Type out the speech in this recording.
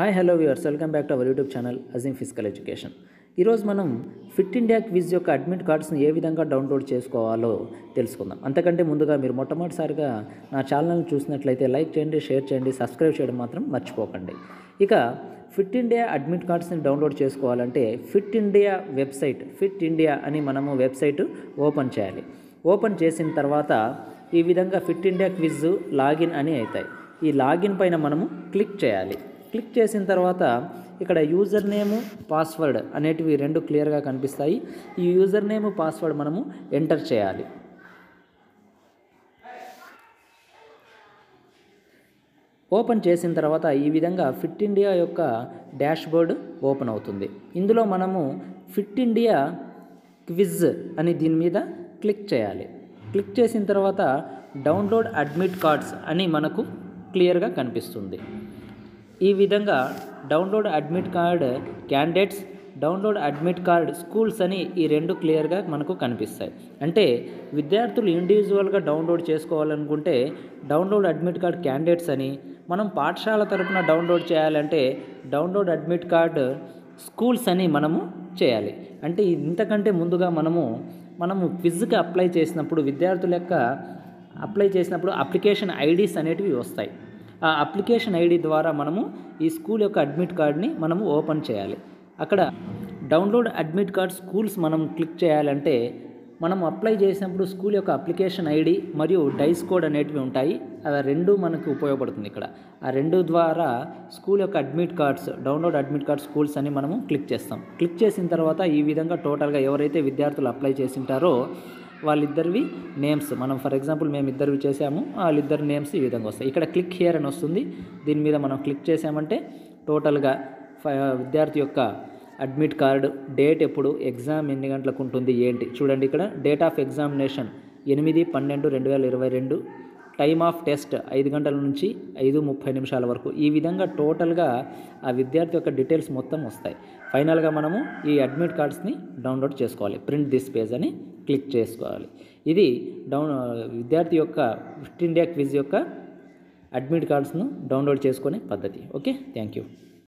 hi hello viewers welcome back to our YouTube channel Azeem physical education ఈరోజు మనం fit India quiz యొక్క admit కార్డ్స్ని ఏ విధంగా డౌన్లోడ్ చేసుకోవాలో తెలుసుకుందాం అంతకంటే ముందుగా మీరు మొట్టమొదటిసారిగా నా ఛానల్ని చూసినట్లయితే లైక్ చేయండి షేర్ చేయండి సబ్స్క్రైబ్ చేయడం మాత్రం మర్చిపోకండి ఇక ఫిట్ ఇండియా అడ్మిట్ కార్డ్స్ని డౌన్లోడ్ చేసుకోవాలంటే fit India website fit India అని మనము వెబ్సైట్ ఓపెన్ చేయాలి ఓపెన్ చేసిన తర్వాత ఈ విధంగా ఫిట్ ఇండియా క్విజ్ లాగిన్ అని అవుతాయి ఈ లాగిన్ పైన మనము క్లిక్ చేయాలి క్లిక్ చేసిన తర్వాత ఇక్కడ యూజర్ నేము పాస్వర్డ్ అనేటివి రెండు క్లియర్గా కనిపిస్తాయి ఈ యూజర్ నేమ్ పాస్వర్డ్ మనము ఎంటర్ చేయాలి ఓపెన్ చేసిన తర్వాత ఈ విధంగా ఫిట్ ఇండియా యొక్క డాష్ బోర్డ్ ఓపెన్ అవుతుంది ఇందులో మనము ఫిట్ ఇండియా క్విజ్ అని దీని మీద క్లిక్ చేయాలి క్లిక్ చేసిన తర్వాత డౌన్లోడ్ అడ్మిట్ కార్డ్స్ అని మనకు క్లియర్గా కనిపిస్తుంది ఈ విధంగా download admit card candidates download admit card schools అని ఈ రెండు క్లియర్గా మనకు కనిపిస్తాయి అంటే విద్యార్థులు ఇండివిజువల్గా డౌన్లోడ్ చేసుకోవాలనుకుంటే డౌన్లోడ్ అడ్మిట్ కార్డ్ క్యాండిడేట్స్ అని మనం పాఠశాల తరపున డౌన్లోడ్ చేయాలంటే డౌన్లోడ్ అడ్మిట్ కార్డ్ స్కూల్స్ అని మనము చేయాలి అంటే ఇంతకంటే ముందుగా మనము మనము క్విజ్కి అప్లై చేసినప్పుడు విద్యార్థుల యొక్క అప్లై చేసినప్పుడు అప్లికేషన్ ఐడీస్ అనేటివి వస్తాయి ఆ అప్లికేషన్ ఐడి ద్వారా మనము ఈ స్కూల్ యొక్క అడ్మిట్ కార్డ్ని మనము ఓపెన్ చేయాలి అక్కడ డౌన్లోడ్ అడ్మిట్ కార్డ్ స్కూల్స్ మనం క్లిక్ చేయాలంటే మనం అప్లై చేసినప్పుడు స్కూల్ యొక్క అప్లికేషన్ ఐడి మరియు డైస్ కోడ్ అనేటివి ఉంటాయి అవి రెండు మనకు ఉపయోగపడుతుంది ఇక్కడ ఆ రెండు ద్వారా స్కూల్ యొక్క admit cards download admit card schools అని మనము క్లిక్ చేస్తాం క్లిక్ చేసిన తర్వాత ఈ విధంగా టోటల్గా ఎవరైతే విద్యార్థులు అప్లై చేసింటారో వాళ్ళిద్దరివి నేమ్స్ మనం ఫర్ ఎగ్జాంపుల్ మేము ఇద్దరివి చేసాము వాళ్ళిద్దరి నేమ్స్ ఈ విధంగా వస్తాయి ఇక్కడ క్లిక్ హియర్ అని వస్తుంది దీని మీద మనం క్లిక్ చేసామంటే టోటల్గా విద్యార్థి యొక్క అడ్మిట్ కార్డు డేట్ ఎప్పుడు ఎగ్జామ్ ఎన్ని గంటలకు ఉంటుంది ఏంటి చూడండి ఇక్కడ డేట్ ఆఫ్ ఎగ్జామినేషన్ ఎనిమిది పన్నెండు రెండు వేల ఇరవై రెండు టైమ్ ఆఫ్ టెస్ట్ ఐదు గంటల నుంచి ఐదు ముప్పై నిమిషాల వరకు ఈ విధంగా టోటల్గా ఆ విద్యార్థి యొక్క డీటెయిల్స్ మొత్తం వస్తాయి ఫైనల్గా మనము ఈ అడ్మిట్ కార్డ్స్ని డౌన్లోడ్ చేసుకోవాలి ప్రింట్ దిస్ పేజ్ అని క్లిక్ చేసుకోవాలి ఇది డౌన్ విద్యార్థి యొక్క ఫిట్ ఇండియా క్విజ్ యొక్క అడ్మిట్ కార్డ్స్ను డౌన్లోడ్ చేసుకునే పద్ధతి ఓకే థ్యాంక్ యూ